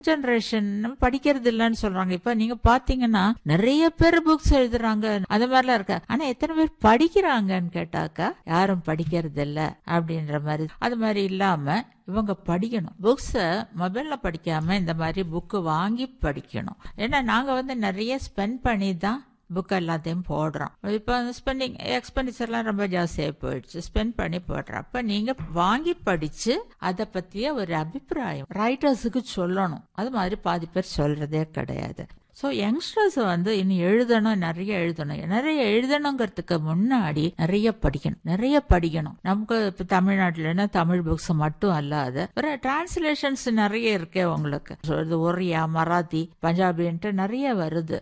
generation படிக்கிறது இல்லைன்னு சொல்றாங்க இப்ப நீங்க பாத்தீங்கன்னா நிறைய பேர் புக்ஸ் எழுதுறாங்க அந்த மாதிரிலாம் இருக்க ஆனா எத்தனை பேர் படிக்கிறாங்கன்னு கேட்டாக்கா யாரும் படிக்கிறது இல்ல அப்படின்ற மாதிரி அது மாதிரி இல்லாம இவங்க படிக்கணும் புக்ஸ மொபைல்ல படிக்காம இந்த மாதிரி புக்கு வாங்கி படிக்கணும் ஏன்னா நாங்க வந்து நிறைய ஸ்பெண்ட் பண்ணி தான் புக் எல்லாத்தையும் போடுறோம் இப்போ ஸ்பெண்டிங் எக்ஸ்பெண்டிச்சர்லாம் ரொம்ப ஜாஸ்தியாகி போயிடுச்சு ஸ்பெண்ட் பண்ணி போடுறோம் அப்போ நீங்கள் வாங்கி படித்து அதை பற்றிய ஒரு அபிப்பிராயம் ரைட்டர்ஸுக்கு சொல்லணும் அது மாதிரி பாதி பேர் சொல்கிறதே கிடையாது ஸோ யங்ஸ்டர்ஸ் வந்து இனி எழுதணும் நிறைய எழுதணும் நிறைய எழுதணுங்கிறதுக்கு முன்னாடி நிறைய படிக்கணும் நிறைய படிக்கணும் நமக்கு இப்போ தமிழ்நாட்டிலன்னா தமிழ் புக்ஸ் மட்டும் அல்லாத ஒரு டிரான்ஸ்லேஷன்ஸ் நிறைய இருக்கே உங்களுக்கு சொல்றது ஒரியா மராத்தி பஞ்சாபின்ட்டு நிறைய வருது